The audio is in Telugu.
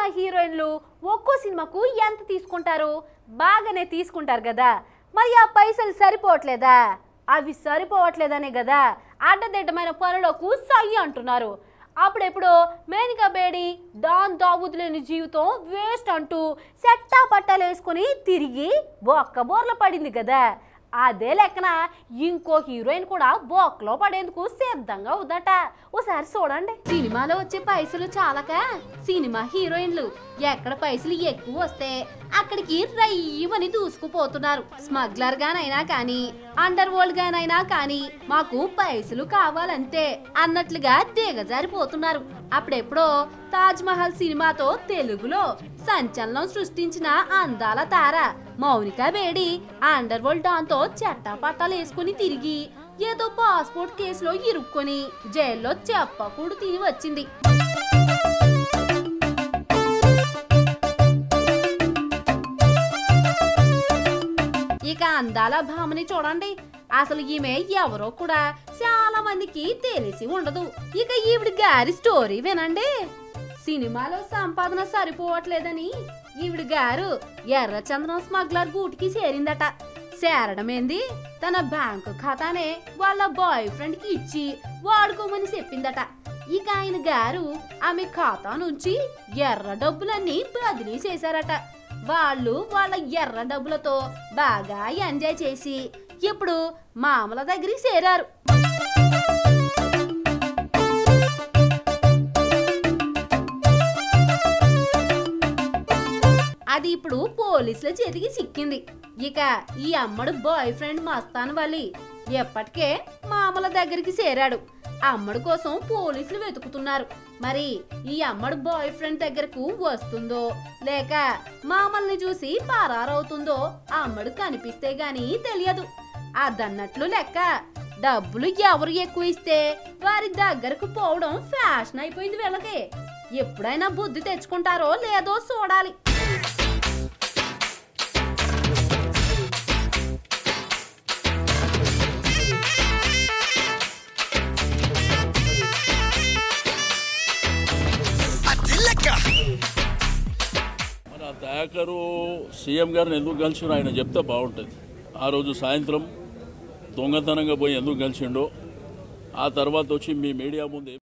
సినిమా హీరోయిన్లు ఒక్కో సినిమాకు ఎంత తీసుకుంటారు బాగానే తీసుకుంటారు కదా మరి ఆ పైసలు సరిపోవట్లేదా అవి సరిపోవట్లేదనే కదా అడ్డదిడ్డమైన పనులకు సై అంటున్నారు అప్పుడెప్పుడు మేనికా బేడి డాన్ దావుద్ లేని జీవితం వేస్ట్ అంటూ సెట్టా పట్టాలు వేసుకుని తిరిగి బొక్క బోర్ల పడింది కదా అదే లెక్కన ఇంకో హీరోయిన్ కూడా బొక్కలో పడేందుకు సిద్ధంగా ఉందట ఓసారి చూడండి సినిమాలో వచ్చే పైసలు చాలక సినిమా హీరోయిన్లు ఎక్కడ పైసలు ఎక్కువ వస్తే అక్కడికి రయ్యమని దూసుకుపోతున్నారు స్మగ్లర్ గానైనా కానీ అండర్ వరల్డ్ గానైనా కానీ మాకు పైసలు కావాలంతే అన్నట్లుగా దిగజారిపోతున్నారు అప్పుడెప్పుడో తాజ్ మహల్ సినిమాతో తెలుగులో సంచలనం సృష్టించిన అందాల తార మౌనిక బేడి అండర్ వరల్డ్ డాన్తో చెట్టా పట్టాలు వేసుకుని తిరిగి ఏదో పాస్పోర్ట్ కేసులో ఇరుక్కొని జైల్లో చెప్పకూడు తిని వచ్చింది ఇక అందాల భామని చూడండి అసలు ఈమె ఎవరో కూడా చాలా మందికి తెలిసి ఉండదు ఇక ఈవిడ గారి స్టోరీ వినండి సినిమాలో సంపాదన సరిపోవట్లేదని ఈవిడ గారు ఎర్రచందనం స్మగ్లర్ గూటికి చేరిందట చేరడమేంది తన బ్యాంకు ఖాతానే వాళ్ళ బాయ్ ఫ్రెండ్ కి ఇచ్చి వాడుకోమని చెప్పిందట ఇక ఆయన గారు ఆమె ఖాతా నుంచి ఎర్ర డబ్బులన్నీ బదిలీ చేశారట వాళ్ళు వాళ్ళ ఎర్ర డబ్బులతో బాగా ఎంజాయ్ చేసి ఇప్పుడు మామల దగ్గరికి చేరారు అది ఇప్పుడు పోలీసుల చేతికి చిక్కింది ఇక ఈ అమ్మడు బాయ్ ఫ్రెండ్ మస్తాన్ వలి ఎప్పటికే మామల దగ్గరికి చేరాడు అమ్మడు కోసం పోలీసులు వెతుకుతున్నారు మరి ఈ అమ్మడు బాయ్ ఫ్రెండ్ దగ్గరకు వస్తుందో లేక మామల్ని చూసి పరారవుతుందో అమ్మడు కనిపిస్తే గాని తెలియదు అదన్నట్లు లెక్క డబ్బులు ఎవరు ఎక్కువ ఇస్తే వారి దగ్గరకు పోవడం ఫ్యాషన్ అయిపోయింది వీళ్ళకి ఎప్పుడైనా బుద్ధి తెచ్చుకుంటారో లేదో చూడాలి మన దయాకరు సీఎం గారిని ఎందుకు కలిసిండో ఆయన చెప్తే బాగుంటుంది ఆ రోజు సాయంత్రం దొంగతనంగా పోయి ఎందుకు కలిసిండో ఆ తర్వాత వచ్చి మీ మీడియా ముందు